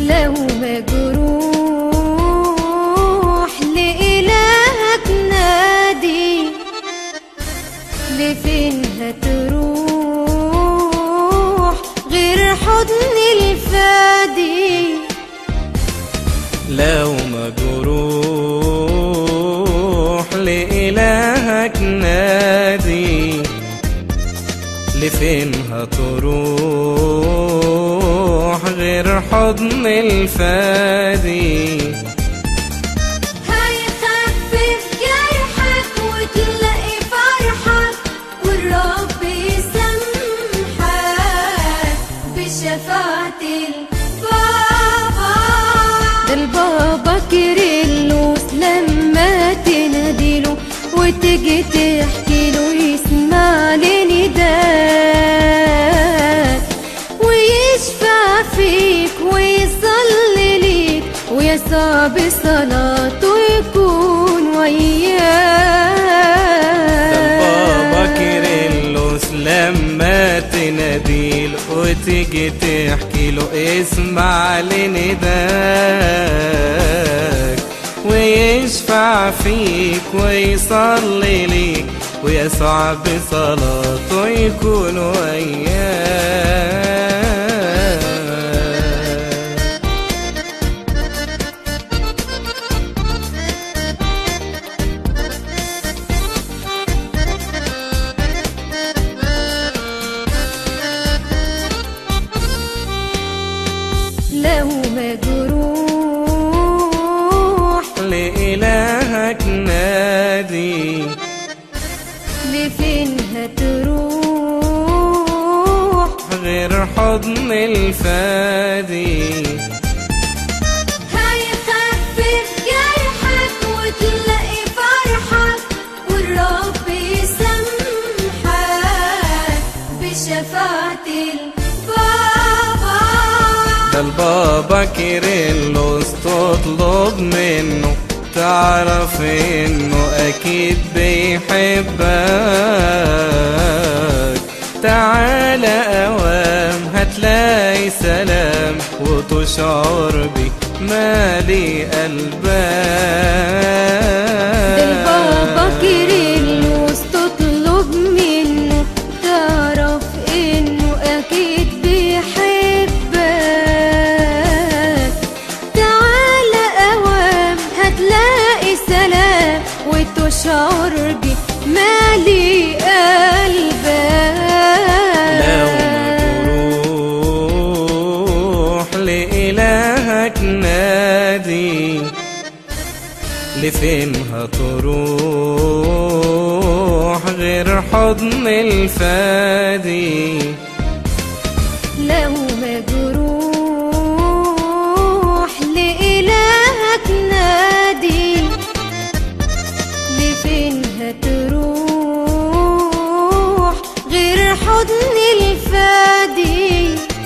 لو مجروح لإلهك نادي لفين هتروح غير حضن الفادي لو مجروح لإلهك نادي لفين هتروح غير حضن الفادي هيخفف جرحك وتلاقي فرحك والرب يسامحك بشفاعة البابا ده البابا كيرلس لما تناديله وتجي تحكي له يسمع لنداك ويشفع فيك ويصلي ليك ويسوع بصلاته يكون بابا وياك كيرلس لما تناديل وتيجي تحكي له اسمع لنداك ويشفع فيك ويصلي ليك ويسوع بصلاته يكون وياك لو مجروح لإلهك نادي لفين هتروح غير حضن الفادي هيخفف جرحك وتلاقي فرحك والرب يسامحك بشفاعة البابا ده البابا كيرلس تطلب منه تعرف انه اكيد بيحبك تعالى اوام هتلاقي سلام وتشعر بمالي ده البابا قلبك كيرلس تطلب منه تعرف انه اكيد بيحبك تعالى اوام هتلاقي سلام وتشعر بمالي لو قلبك مجروح لإلهك نادي لفين هتروح غير حضن الفادي لو مجروح لإلهك نادي لفين هتروح غير حضن الفادي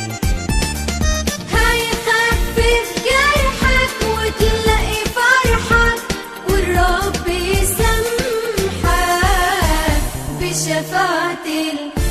هيخفف جرحك وتلاقي فرحك والرب يسامحك بشفاعة البابا